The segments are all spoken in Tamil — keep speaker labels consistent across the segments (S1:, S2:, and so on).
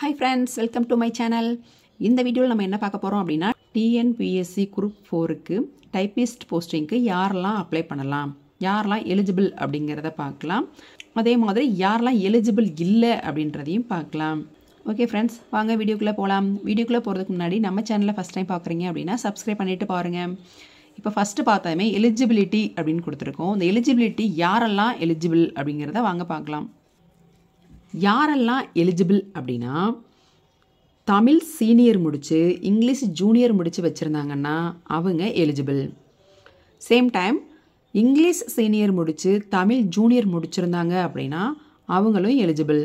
S1: hi friends welcome to my channel இந்த வீடியோவில் நம்ம என்ன பார்க்க போகிறோம் அப்படின்னா டிஎன்பிஎஸ்சி குரூப் ஃபோருக்கு டைப்பிஸ்ட் போஸ்டிங்க்கு யாரெல்லாம் அப்ளை பண்ணலாம் யாரெல்லாம் எலிஜிபிள் அப்படிங்கிறத பார்க்கலாம் அதே மாதிரி யாரெல்லாம் எலிஜிபிள் இல்லை அப்படின்றதையும் பார்க்கலாம் ஓகே ஃப்ரெண்ட்ஸ் வாங்க வீடியோக்குள்ளே போகலாம் வீடியோக்குள்ளே போகிறதுக்கு முன்னாடி நம்ம சேனலை ஃபஸ்ட் டைம் பார்க்குறீங்க அப்படின்னா சப்ஸ்கிரைப் பண்ணிவிட்டு பாருங்கள் இப்போ ஃபஸ்ட்டு பார்த்தாமே எலிஜிபிலிட்டி அப்படின்னு கொடுத்துருக்கோம் இந்த எலிஜிபிலிட்டி யாரெல்லாம் எலிஜிபிள் அப்படிங்கிறத வாங்க பார்க்கலாம் யாரெல்லாம் எலிஜிபிள் அப்படின்னா தமிழ் சீனியர் முடித்து இங்கிலீஷ் ஜூனியர் முடித்து வச்சுருந்தாங்கன்னா அவங்க eligible same time English senior முடித்து தமிழ் ஜூனியர் முடிச்சிருந்தாங்க அப்படின்னா அவங்களும் எலிஜிபிள்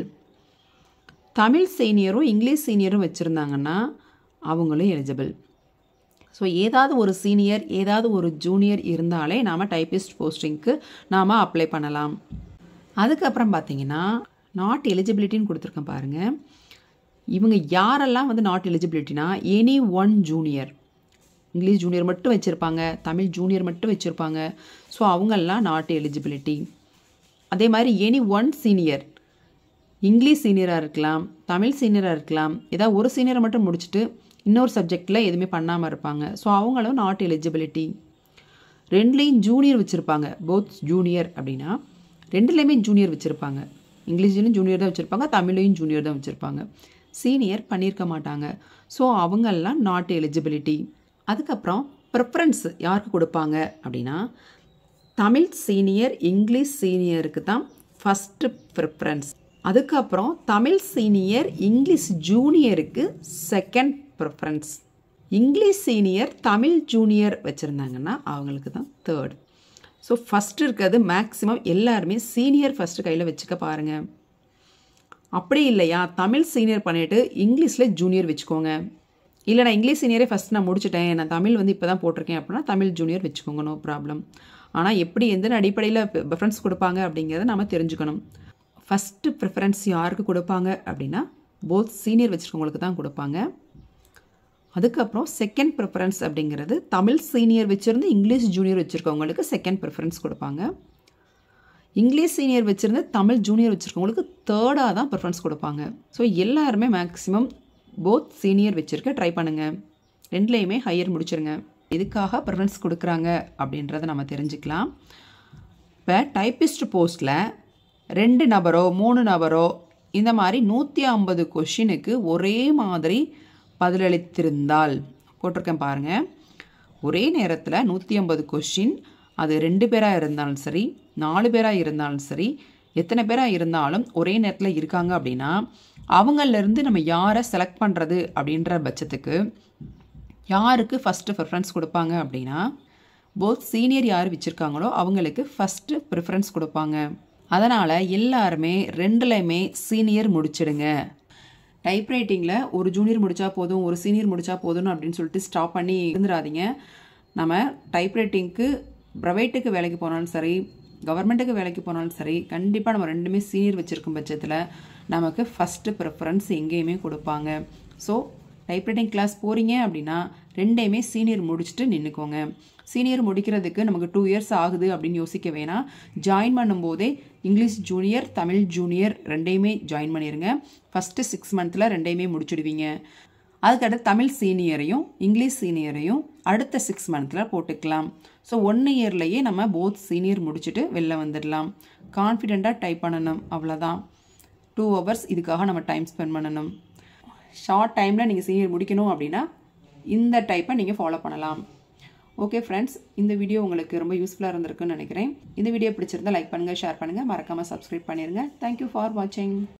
S1: தமிழ் சீனியரும் இங்கிலீஷ் சீனியரும் வச்சுருந்தாங்கன்னா அவங்களும் எலிஜிபிள் ஸோ ஏதாவது ஒரு சீனியர் ஏதாவது ஒரு ஜூனியர் இருந்தாலே நாம் டைப்பிஸ்ட் போஸ்டிங்க்கு நாம் அப்ளை பண்ணலாம் அதுக்கப்புறம் பார்த்தீங்கன்னா நாட் எலிஜிபிலிட்டின்னு கொடுத்துருக்கேன் பாருங்கள் இவங்க யாரெல்லாம் வந்து நாட் எலிஜிபிலிட்டினா any one junior English junior மட்டும் வச்சுருப்பாங்க தமிழ் ஜூனியர் மட்டும் வச்சுருப்பாங்க ஸோ அவங்கெல்லாம் நாட் எலிஜிபிலிட்டி அதே மாதிரி எனி ஒன் சீனியர் இங்கிலீஷ் சீனியராக இருக்கலாம் தமிழ் சீனியராக இருக்கலாம் ஏதாவது ஒரு சீனியரை மட்டும் முடிச்சுட்டு இன்னொரு சப்ஜெக்டில் எதுவுமே பண்ணாமல் இருப்பாங்க ஸோ அவங்களும் நாட் எலிஜிபிலிட்டி ரெண்டுலேயும் ஜூனியர் வச்சுருப்பாங்க போத் ஜூனியர் அப்படின்னா ரெண்டுலேயுமே ஜூனியர் வச்சுருப்பாங்க இங்கிலீஷ்லையும் ஜூனியர் தான் வச்சுருப்பாங்க தமிழ்லையும் ஜூனியர் தான் வச்சுருப்பாங்க சீனியர் பண்ணியிருக்க மாட்டாங்க ஸோ அவங்கெல்லாம் நாட் எலிஜிபிலிட்டி அதுக்கப்புறம் ப்ரிஃபரன்ஸ் யாருக்கு கொடுப்பாங்க அப்படின்னா தமிழ் சீனியர் இங்கிலீஷ் சீனியருக்கு தான் ஃபஸ்ட்டு ப்ரிஃபரன்ஸ் அதுக்கப்புறம் தமிழ் சீனியர் இங்கிலீஷ் ஜூனியருக்கு second preference English senior Tamil junior வச்சுருந்தாங்கன்னா அவங்களுக்கு தான் தேர்ட் ஸோ ஃபஸ்ட்டு இருக்கிறது மேக்ஸிமம் எல்லாருமே சீனியர் ஃபஸ்ட்டு கையில் வச்சுக்க பாருங்கள் அப்படி இல்லையா தமிழ் சீனியர் பண்ணிவிட்டு இங்கிலீஷில் ஜூனியர் வச்சுக்கோங்க இல்லை நான் இங்கிலீஷ் சீனியரே ஃபஸ்ட் நான் முடிச்சிட்டேன் நான் தமிழ் வந்து இப்போ தான் போட்டிருக்கேன் அப்படின்னா தமிழ் ஜூனியர் வச்சுக்கோங்க நோ ப்ராப்ளம் ஆனால் எப்படி எந்த அடிப்படையில் ப்ரிஃபரன்ஸ் கொடுப்பாங்க அப்படிங்கிறத நம்ம தெரிஞ்சுக்கணும் ஃபஸ்ட்டு ப்ரிஃபரன்ஸ் யாருக்கு கொடுப்பாங்க அப்படின்னா போத் சீனியர் வச்சுருக்கவங்களுக்கு தான் கொடுப்பாங்க அதுக்கப்புறம் செகண்ட் ப்ரிஃபரன்ஸ் அப்படிங்கிறது தமிழ் சீனியர் வச்சுருந்து இங்கிலீஷ் ஜூனியர் வச்சுருக்கவங்களுக்கு செகண்ட் ப்ரிஃபரன்ஸ் கொடுப்பாங்க இங்கிலீஷ் சீனியர் வச்சுருந்து தமிழ் ஜூனியர் வச்சுருக்கவங்களுக்கு தேர்டாக தான் ப்ரிஃபரன்ஸ் கொடுப்பாங்க ஸோ எல்லாருமே மேக்ஸிமம் போத் சீனியர் வச்சுருக்க ட்ரை பண்ணுங்கள் ரெண்டுலேயுமே ஹையர் முடிச்சிருங்க எதுக்காக ப்ரிஃபரன்ஸ் கொடுக்குறாங்க அப்படின்றத நம்ம தெரிஞ்சுக்கலாம் இப்போ டைப்பிஸ்ட் போஸ்ட்டில் ரெண்டு நபரோ மூணு நபரோ இந்த மாதிரி நூற்றி ஐம்பது கொஷினுக்கு ஒரே மாதிரி பதிலளித்திருந்தால் போட்டிருக்கேன் பாருங்கள் ஒரே நேரத்தில் நூற்றி ஐம்பது கொஷின் அது ரெண்டு பேராக இருந்தாலும் சரி நாலு பேராக இருந்தாலும் சரி எத்தனை பேராக இருந்தாலும் ஒரே நேரத்தில் இருக்காங்க அப்படின்னா அவங்கள்லேருந்து நம்ம யாரை செலக்ட் பண்ணுறது அப்படின்ற பட்சத்துக்கு யாருக்கு ஃபஸ்ட்டு ப்ரிஃபரன்ஸ் கொடுப்பாங்க அப்படின்னா போத் சீனியர் யார் வச்சுருக்காங்களோ அவங்களுக்கு ஃபஸ்ட்டு ப்ரிஃபரன்ஸ் கொடுப்பாங்க அதனால் எல்லாருமே ரெண்டுலையுமே சீனியர் முடிச்சிடுங்க டைப்ரைட்டிங்கில் ஒரு ஜூனியர் முடித்தா போதும் ஒரு சீனியர் முடித்தா போதும் அப்படின்னு சொல்லிட்டு ஸ்டாப் பண்ணி இருந்துடாதீங்க நம்ம டைப்ரைட்டிங்க்கு ப்ரைவேட்டுக்கு வேலைக்கு போனாலும் சரி கவர்மெண்ட்டுக்கு வேலைக்கு போனாலும் சரி கண்டிப்பாக நம்ம ரெண்டுமே சீனியர் வச்சுருக்கும் பட்சத்தில் நமக்கு ஃபஸ்ட்டு ப்ரிஃபரன்ஸ் எங்கேயுமே கொடுப்பாங்க ஸோ டைப்ரைட்டிங் கிளாஸ் போகிறீங்க அப்படின்னா ரெண்டையுமே சீனியர் முடிச்சுட்டு நின்றுக்கோங்க சீனியர் முடிக்கிறதுக்கு நமக்கு டூ இயர்ஸ் ஆகுது அப்படின்னு யோசிக்க வேணாம் ஜாயின் பண்ணும்போதே இங்கிலீஷ் ஜூனியர் தமிழ் ஜூனியர் ரெண்டையுமே ஜாயின் பண்ணிடுங்க ஃபஸ்ட்டு சிக்ஸ் மந்த்தில் ரெண்டையுமே முடிச்சுடுவீங்க அதுக்கடுத்து தமிழ் சீனியரையும் இங்கிலீஷ் சீனியரையும் அடுத்த சிக்ஸ் மந்த்தில் போட்டுக்கலாம் ஸோ ஒன் இயர்லேயே நம்ம போத் சீனியர் முடிச்சுட்டு வெளில வந்துடலாம் கான்ஃபிடெண்ட்டாக டைப் பண்ணணும் அவ்வளோதான் டூ ஹவர்ஸ் இதுக்காக நம்ம டைம் ஸ்பெண்ட் பண்ணணும் ஷார்ட் டைமில் நீங்கள் சீனியர் முடிக்கணும் அப்படின்னா இந்த டைப்பை நீங்கள் ஃபாலோ பண்ணலாம் ஓகே ஃப்ரெண்ட்ஸ் இந்த வீடியோ உங்களுக்கு ரொம்ப யூஸ்ஃபுல்லாக இருந்திருக்குன்னு நினைக்கிறேன் இந்த வீடியோ பிடிச்சிருந்தா லைக் பண்ணுங்கள் ஷேர் பண்ணுங்கள் மறக்காமல் சப்ஸ்கிரைப் பண்ணிடுங்க தேங்க்யூ ஃபார் வாட்சிங்